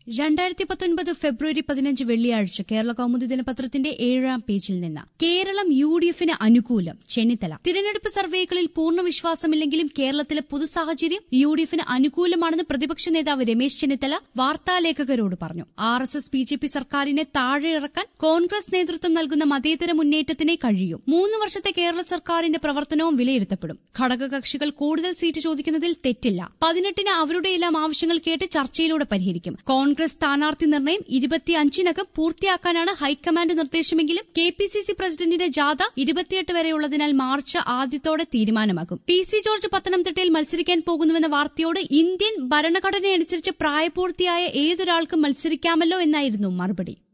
രണ്ടായിരത്തി പത്തൊൻപത് ഫെബ്രുവരി പതിനഞ്ച് വെള്ളിയാഴ്ച കേരള കൗമുദി ദിനപത്രത്തിന്റെ ഏഴാം പേജിൽ നിന്ന് കേരളം യു ഡി എഫിന് അനുകൂലം ചെന്നിത്തല തിരഞ്ഞെടുപ്പ് സർവേകളിൽ പൂർണ്ണ വിശ്വാസമില്ലെങ്കിലും കേരളത്തിലെ പൊതു സാഹചര്യം യു ഡി എഫിന് അനുകൂലമാണെന്ന് പ്രതിപക്ഷ നേതാവ് രമേശ് ചെന്നിത്തല വാർത്താലേഖകരോട് പറഞ്ഞു R S S B J P സർക്കാരിനെ താഴെ ഇറക്കാൻ കോൺഗ്രസ് നേതൃത്വം നൽകുന്ന മതേതര മുന്നേറ്റത്തിനെ കഴിയും മൂന്ന് വർഷത്തെ കേരള സർക്കാരിന്റെ പ്രവർത്തനവും വിലയിരുത്തപ്പെടും ഘടകകക്ഷികൾ കൂടുതൽ സീറ്റ് ചോദിക്കുന്നതിൽ തെറ്റില്ല പതിനെട്ടിന് അവരുടെയെല്ലാം ആവശ്യങ്ങൾ കേട്ട് ചർച്ചയിലൂടെ പരിഹരിക്കും കോൺഗ്രസ് സ്ഥാനാർത്ഥി നിർണയം ഇരുപത്തിയഞ്ചിനകം പൂർത്തിയാക്കാനാണ് ഹൈക്കമാൻഡ് നിർദ്ദേശമെങ്കിലും കെ പി സി സി പ്രസിഡന്റിന്റെ ജാഥ ഇരുപത്തിയെട്ട് വരെയുള്ളതിനാൽ മാർച്ച് ആദ്യത്തോടെ തീരുമാനമാകും പി സി ജോർജ് പത്തനംതിട്ടയിൽ മത്സരിക്കാൻ പോകുന്നുവെന്ന വാർത്തയോട് ഇന്ത്യൻ ഭരണഘടനയനുസരിച്ച് പ്രായപൂർത്തിയായ ഏതൊരാൾക്കും മത്സരിക്കാമല്ലോ എന്നായിരുന്നു മറുപടി